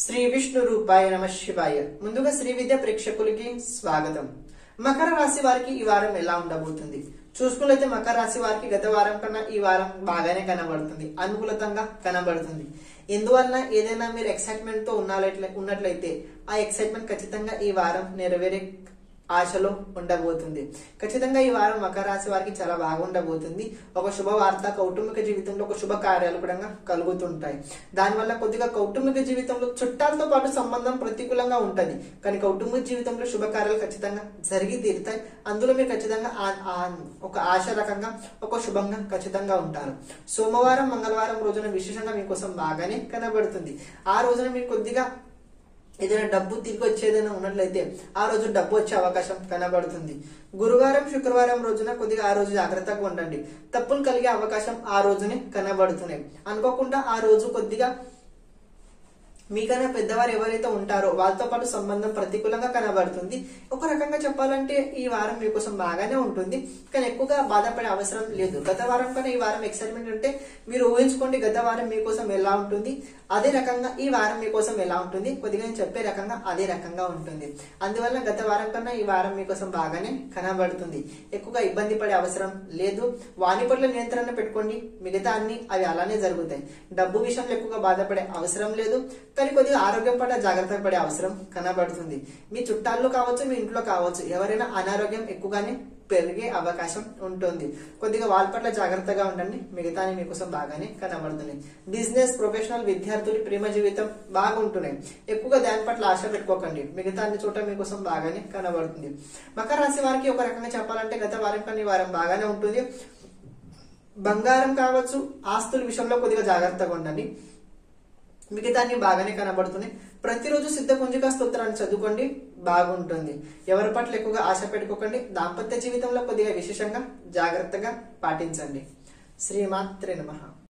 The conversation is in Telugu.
శ్రీ విష్ణు రూపాయ నమ శివాయ ముందుగా శ్రీ విద్య ప్రేక్షకులకి స్వాగతం మకర రాశి వారికి ఈ వారం ఎలా ఉండబోతుంది చూసుకున్నైతే మకర రాశి వారికి గత వారం కన్నా ఈ వారం బాగానే కనబడుతుంది అనుకూలతంగా కనబడుతుంది ఎందువలన ఏదైనా మీరు ఎక్సైట్మెంట్ తో ఉన్నాలట్లే ఉన్నట్లయితే ఆ ఎక్సైట్మెంట్ ఖచ్చితంగా ఈ వారం నెరవేరే ఆశలో ఉండబోతుంది ఖచ్చితంగా ఈ వారం మకర రాశి వారికి చాలా బాగుండబోతుంది ఒక శుభవార్త కౌటుంబిక జీవితంలో ఒక శుభ కార్యాలు కూడా కలుగుతుంటాయి దానివల్ల కొద్దిగా కౌటుంబిక జీవితంలో చుట్టాలతో పాటు సంబంధం ప్రతికూలంగా ఉంటది కానీ కౌటుంబిక జీవితంలో శుభకార్యాలు ఖచ్చితంగా జరిగి తీరుతాయి అందులో మీరు ఖచ్చితంగా ఆ- ఆ- ఒక ఆశ రకంగా ఒక శుభంగా ఖచ్చితంగా ఉంటారు సోమవారం మంగళవారం రోజున విశేషంగా మీకోసం బాగానే కనబడుతుంది ఆ రోజున మీరు కొద్దిగా ఏదైనా డబ్బు తిరిగి వచ్చేదైనా ఉన్నట్లయితే ఆ రోజు డబ్బు వచ్చే అవకాశం కనబడుతుంది గురువారం శుక్రవారం రోజున కొద్దిగా ఆ రోజు జాగ్రత్తగా ఉండండి తప్పులు కలిగే అవకాశం ఆ రోజునే కనబడుతున్నాయి అనుకోకుండా ఆ రోజు కొద్దిగా మీకన్నా పెద్దవారు ఎవరైతే ఉంటారో వాళ్ళతో పాటు సంబంధం ప్రతికూలంగా కనబడుతుంది ఒక రకంగా చెప్పాలంటే ఈ వారం మీకోసం బాగానే ఉంటుంది కానీ ఎక్కువగా బాధపడే అవసరం లేదు గత వారం కన్నా ఈ వారం ఎక్సైట్మెంట్ ఉంటే మీరు ఊహించుకోండి గత వారం మీకోసం ఎలా ఉంటుంది అదే రకంగా ఈ వారం మీకోసం ఎలా ఉంటుంది కొద్దిగా నేను చెప్పే రకంగా అదే రకంగా ఉంటుంది అందువల్ల గత వారం కన్నా ఈ వారం మీకోసం బాగానే కనబడుతుంది ఎక్కువగా ఇబ్బంది పడే అవసరం లేదు వాణి పట్ల నియంత్రణ పెట్టుకోండి మిగతా అన్ని అవి అలానే జరుగుతాయి డబ్బు విషయంలో ఎక్కువగా బాధపడే అవసరం లేదు కానీ కొద్దిగా ఆరోగ్యం పట్ల జాగ్రత్త పడే అవసరం కనబడుతుంది మీ చుట్టాల్లో కావచ్చు మీ ఇంట్లో కావచ్చు ఎవరైనా అనారోగ్యం ఎక్కువగానే పెరిగే అవకాశం ఉంటుంది కొద్దిగా వాళ్ళ పట్ల జాగ్రత్తగా ఉండండి మిగతా మీకోసం బాగానే కనబడుతుంది బిజినెస్ ప్రొఫెషనల్ విద్యార్థులు ప్రేమ జీవితం బాగుంటున్నాయి ఎక్కువగా దాని పట్ల ఆశ పెట్టుకోకండి మిగతా అన్ని చోట మీకోసం బాగానే కనబడుతుంది మకర రాశి వారికి ఒక రకంగా చెప్పాలంటే గత వారం కన్నా ఈ వారం బాగానే ఉంటుంది బంగారం కావచ్చు ఆస్తుల విషయంలో కొద్దిగా జాగ్రత్తగా ఉండండి మిగతా అన్ని బాగానే కనబడుతున్నాయి ప్రతిరోజు సిద్ధ కుంజిక స్తోత్రాన్ని చదువుకోండి బాగుంటుంది ఎవరి పట్ల ఎక్కువగా ఆశ పెట్టుకోకండి దాంపత్య జీవితంలో కొద్దిగా విశేషంగా జాగ్రత్తగా పాటించండి శ్రీమాత్రే నమః